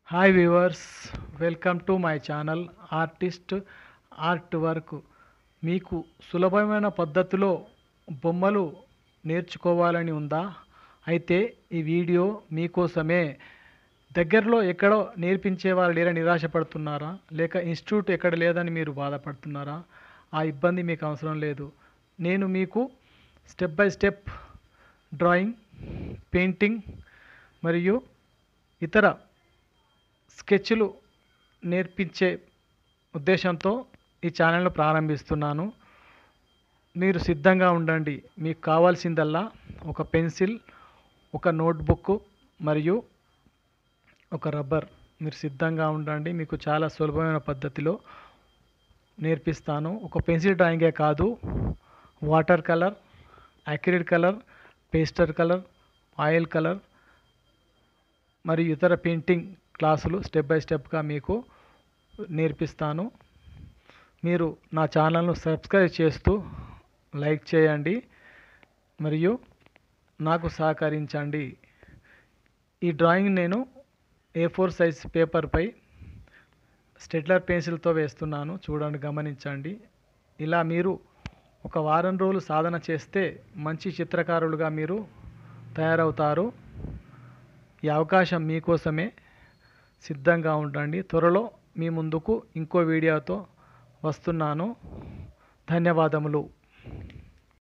hi viewers welcome to my channel artist art work మీకు సులభమైన పద్ధతిలో బొమ్మలు నేర్చుకోవాలని ఉందా అయితే ఈ వీడియో మీకోసమే దగ్గరలో ఎక్కడో నేర్పించేవారు లేరని నిరాశపడుతున్నారా లేక ఇన్స్టిట్యూట్ ఎక్కడ లేదని మీరు బాధపడుతున్నారా ఆ ఇబ్బంది మీకు అవసరం లేదు నేను మీకు step by step drawing painting మరియు ఇతర స్కెచ్లు నేర్పించే ఉద్దేశంతో ఈ ఛానల్ను ప్రారంభిస్తున్నాను మీరు సిద్ధంగా ఉండండి మీకు కావాల్సిందల్లా ఒక పెన్సిల్ ఒక నోట్బుక్ మరియు ఒక రబ్బర్ మీరు సిద్ధంగా ఉండండి మీకు చాలా సులభమైన పద్ధతిలో నేర్పిస్తాను ఒక పెన్సిల్ డ్రాయింగే కాదు water colour acrylic colour pastel colour oil colour మరియు ఇతర పెయింటింగ్ క్లాసులు స్టెప్ బై స్టెప్గా మీకు నేర్పిస్తాను మీరు నా ఛానల్ను సబ్స్క్రైబ్ చేస్తూ లైక్ చేయండి మరియు నాకు సహకరించండి ఈ డ్రాయింగ్ నేను ఏ ఫోర్ సైజ్ పేపర్పై స్టెడ్లర్ పెన్సిల్తో వేస్తున్నాను చూడండి గమనించండి ఇలా మీరు ఒక వారం రోజులు సాధన చేస్తే మంచి చిత్రకారులుగా మీరు తయారవుతారు ఈ అవకాశం మీకోసమే సిద్ధంగా ఉండండి త్వరలో మీ ముందుకు ఇంకో వీడియోతో వస్తున్నాను ధన్యవాదములు